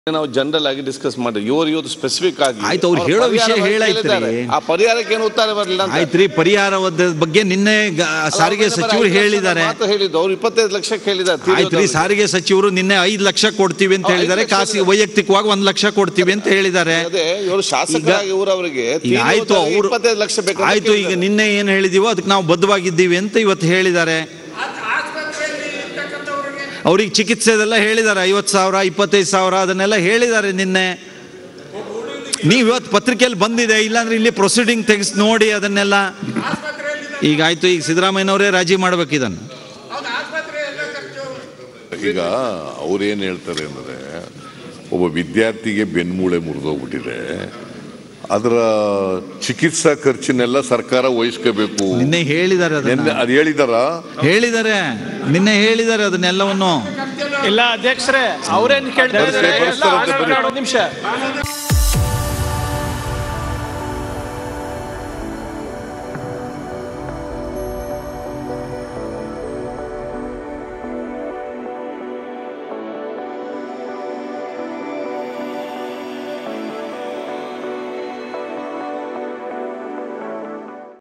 ನಾವು ಜನರಲ್ ಆಗಿ ಡಿಸ್ಕಸ್ ಮಾಡಿ ಇವರು ಇವತ್ತು ಸ್ಪೆಸಿಫಿಕ್ ಆಗಿ ಆಯ್ತು, ಅವ್ರು ಅವ್ರ ಹೇಳೋ ವಿಷಯ ಪರಿಹಾರ ಹೇಳಾಯ್ತ್ರಿ. ಕೇಳಿದ್ದಾರೆ. ಆ ಪರಿಹಾರಕ್ಕೆ ಏನು ಉತ್ತರ ಬರಲಿಲ್ಲ ಅಂತ ಆಯ್ತ್ರಿ ಪರಿಹಾರದ ಬಗ್ಗೆ ನಿನ್ನೆ ಗ- ಸಾರಿಗೆ ಅಲ್ಲ, ಸಚಿವರು ಐದು ಲಕ್ಷದ ಹೇಳಿದ್ದಾರೆ ಮಾತು ಹೇಳಿದ್ದು ಅವ್ರು ಇಪ್ಪತ್ತೈದು ಲಕ್ಷ ಹೇಳಿದ್ದಾರೆ ಆಯ್ತ್ರಿ ಸಾರಿಗೆ ಸಚಿವರು ನಿನ್ನೆ ಐದು ಲಕ್ಷ ಕೊಡ್ತೀವಿ ಅಂತ ಐದು ಹೇಳಿದ್ದಾರೆ ಲಕ್ಷ ಖಾಸಗಿ ವೈಯಕ್ತಿಕವಾಗಿ ಒಂದ್ ಲಕ್ಷ ಕೊಡ್ತೀವಿ ಅಂತ ಹೇಳಿದ್ದಾರೆ ಅದೇ ಇವರು ಶಾಸಕರಾಗಿ ಇವರು ಅವರಿಗೆ ಈಗ ಆಯ್ತು ಅವರು ಇಪ್ಪತ್ತೈದು ಲಕ್ಷ ಬೇಕು ಆಯ್ತು ಈಗ ನಿನ್ನೆ ಏನ್ ಹೇಳಿದೀವೋ ಅದಕ್ಕೆ ನಾವು ಬದ್ಧವಾಗಿದ್ದೀವಿ ಅಂತ ಇವತ್ತು ಹೇಳಿದ್ದಾರೆ ಅವ್ರಿಗೆ ಚಿಕಿತ್ಸೆದೆಲ್ಲ ಹೇಳಿದ್ದಾರೆ ಐವತ್ತು ಸಾವಿರ ಇಪ್ಪತ್ತೈದು ಸಾವಿರ ಅದನ್ನೆಲ್ಲ ಹೇಳಿದ್ದಾರೆ ನಿನ್ನೆ ನೀವು ಇವತ್ತು ಪತ್ರಿಕೆಯಲ್ಲಿ ಬಂದಿದೆ ಇಲ್ಲಾಂದ್ರೆ ಇಲ್ಲಿ ಪ್ರೊಸೀಡಿಂಗ್ ತೆಗೆಸಿ ನೋಡಿ ಅದನ್ನೆಲ್ಲ ಈಗ ಆಯ್ತು ಈಗ ಸಿದ್ದರಾಮಯ್ಯನವರೇ ರಾಜಿ ಮಾಡ್ಬೇಕು ಇದನ್ನು ಈಗ ಅವ್ರೇನು ಹೇಳ್ತಾರೆ ಅಂದರೆ ಒಬ್ಬ ವಿದ್ಯಾರ್ಥಿಗೆ ಬೆನ್ಮೂಳೆ ಮುರಿದೋಗ್ಬಿಟ್ಟಿದೆ ಅದರ ಚಿಕಿತ್ಸಾ ಖರ್ಚಿನೆಲ್ಲ ಸರ್ಕಾರ ವಹಿಸ್ಕೋಬೇಕು ನಿನ್ನೆ ಹೇಳಿದ್ದಾರೆ ಅದನ್ನ ನಿನ್ನೆ ಅದು ಹೇಳಿದಾರ ಹೇಳಿದ್ದಾರೆ ನಿನ್ನೆ ಹೇಳಿದ್ದಾರೆ ಅದನ್ನೆಲ್ಲವನ್ನು ಇಲ್ಲ ಅಧ್ಯಕ್ಷರೇ ಅವ್ರೇನ್ ಕೇಳ್ತಾರೆ ಬರ್ಸಿ, ಬರ್ಸ್ತಾರಂತೆ ಬರ್ರಿ. ಒಂದು ನಿಮಿಷ